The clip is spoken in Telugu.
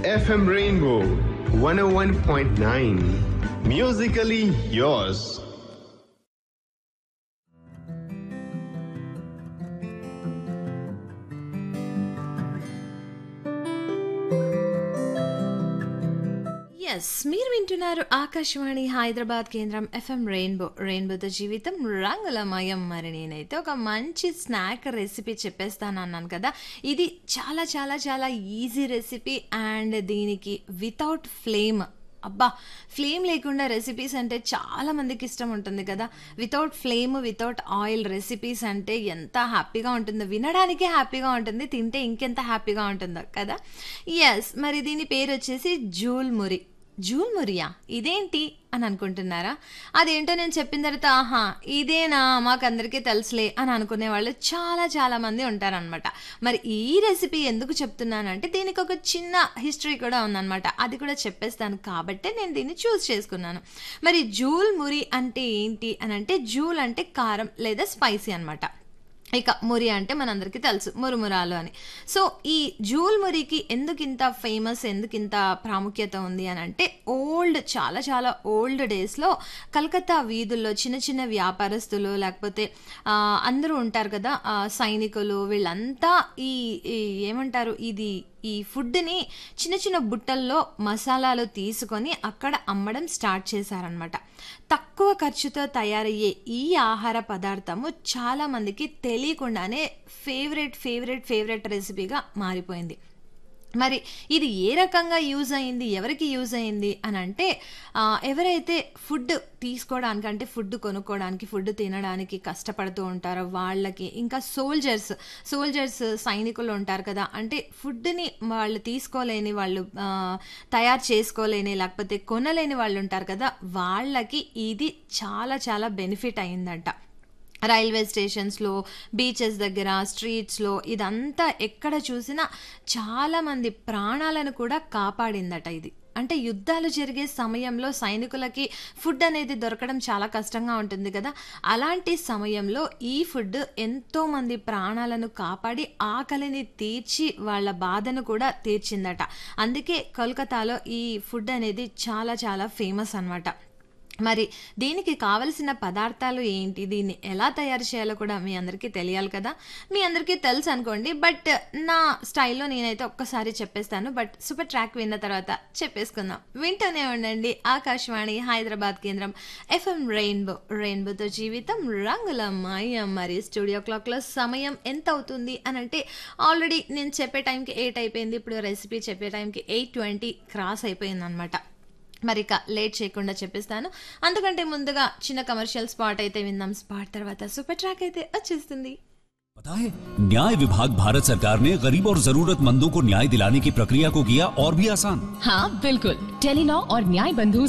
FM Rainbow 101.9. Musically yours. Yes మీరు వింటున్నారు ఆకాశవాణి హైదరాబాద్ కేంద్రం ఎఫ్ఎం రెయిన్బో రెయిన్బోతో జీవితం రంగులమయం మరి నేనైతే ఒక మంచి స్నాక్ రెసిపీ చెప్పేస్తాను అన్నాను కదా ఇది చాలా చాలా చాలా ఈజీ రెసిపీ అండ్ దీనికి వితౌట్ ఫ్లేమ్ అబ్బా ఫ్లేమ్ లేకుండా రెసిపీస్ అంటే చాలా మందికి ఇష్టం ఉంటుంది కదా without flame without oil recipes అంటే ఎంత హ్యాపీగా ఉంటుందో వినడానికే హ్యాపీగా ఉంటుంది తింటే ఇంకెంత హ్యాపీగా ఉంటుందో కదా ఎస్ మరి దీని పేరు వచ్చేసి జూల్ మురి జూల్ మురియా ఇదేంటి అని అనుకుంటున్నారా అదేంటో నేను చెప్పిన తర్వాత ఆహా ఇదేనా మాకందరికీ తెలుసులే అని అనుకునే వాళ్ళు చాలా చాలా మంది ఉంటారనమాట మరి ఈ రెసిపీ ఎందుకు చెప్తున్నానంటే దీనికి ఒక చిన్న హిస్టరీ కూడా ఉందన్నమాట అది కూడా చెప్పేస్తాను కాబట్టే నేను దీన్ని చూస్ చేసుకున్నాను మరి జూల్ మురి అంటే ఏంటి అని అంటే జూల్ అంటే కారం లేదా స్పైసీ అనమాట ఇక మురి అంటే మనందరికీ తెలుసు మురుమురాలు అని సో ఈ జూల్ మురికి ఎందుకు ఇంత ఫేమస్ ఎందుకు ఇంత ప్రాముఖ్యత ఉంది అని అంటే ఓల్డ్ చాలా చాలా ఓల్డ్ డేస్లో కలకత్తా వీధుల్లో చిన్న చిన్న వ్యాపారస్తులు లేకపోతే ఆ, అందరూ ఉంటారు కదా ఆ, సైనికులు వీళ్ళంతా ఈ ఈ ఏమంటారు ఇది ఈ ఫుడ్ని చిన్న చిన్న బుట్టల్లో మసాలాలు తీసుకొని అక్కడ అమ్మడం స్టార్ట్ చేశారనమాట తక్కువ ఖర్చుతో తయారయ్యే ఈ ఆహార పదార్థము చాలా మందికి తెలియకుండానే ఫేవరెట్ ఫేవరెట్ ఫేవరెట్ రెసిపీగా మారిపోయింది మరి ఇది ఏ రకంగా యూజ్ అయింది ఎవరికి యూజ్ అయింది అని అంటే ఆ, ఎవరైతే ఫుడ్ తీసుకోవడానికి అంటే ఫుడ్ కొనుక్కోవడానికి ఫుడ్ తినడానికి కష్టపడుతూ ఉంటారో వాళ్ళకి ఇంకా సోల్జర్స్ సోల్జర్స్ సైనికులు ఉంటారు కదా అంటే ఫుడ్ని వాళ్ళు తీసుకోలేని వాళ్ళు ఆ, తయారు చేసుకోలేని లేకపోతే కొనలేని వాళ్ళు ఉంటారు కదా వాళ్ళకి ఇది చాలా చాలా బెనిఫిట్ అయిందంట రైల్వే స్టేషన్స్లో బీచెస్ దగ్గర స్ట్రీట్స్లో ఇదంతా ఎక్కడ చూసినా చాలామంది ప్రాణాలను కూడా కాపాడిందట ఇది అంటే యుద్ధాలు జరిగే సమయంలో సైనికులకి ఫుడ్ అనేది దొరకడం చాలా కష్టంగా ఉంటుంది కదా అలాంటి సమయంలో ఈ ఫుడ్ ఎంతో మంది ప్రాణాలను కాపాడి ఆకలిని తీర్చి వాళ్ళ బాధను కూడా తీర్చిందట అందుకే కోల్కతాలో ఈ ఫుడ్ అనేది చాలా చాలా ఫేమస్ అన్నమాట మరి దీనికి కావలసిన పదార్థాలు ఏంటి దీన్ని ఎలా తయారు చేయాలో కూడా మీ అందరికీ తెలియాలి కదా మీ అందరికీ తెలుసు అనుకోండి బట్ నా స్టైల్లో నేనైతే ఒక్కసారి చెప్పేస్తాను బట్ సూపర్ ట్రాక్ విన్న తర్వాత చెప్పేసుకుందాం వింటూనే ఉండండి ఆకాశవాణి హైదరాబాద్ కేంద్రం ఎఫ్ఎం రెయిన్బో రెయిన్బోతో జీవితం రంగుల మాయం మరి స్టూడియో క్లాక్లో సమయం ఎంత అవుతుంది అని అంటే ఆల్రెడీ నేను చెప్పే టైంకి ఎయిట్ అయిపోయింది ఇప్పుడు రెసిపీ చెప్పే టైంకి ఎయిట్ ట్వంటీ క్రాస్ అయిపోయింది అనమాట మరి ఇక లేట్ చేయకుండా చెప్పిస్తాను అందుకంటే ముందుగా చిన్న కమర్షియల్ స్పాట్ అయితే విందాం స్పాట్ తర్వాత సూపర్ ట్రాక్ అయితే వచ్చేస్తుంది पता है न्याय विभाग भारत सरकार ने गरीब और जरूरतमंदों को न्याय दिलाने की प्रक्रिया को किया और भी आसान हाँ बिल्कुल टेलीलॉ और न्याय बंधु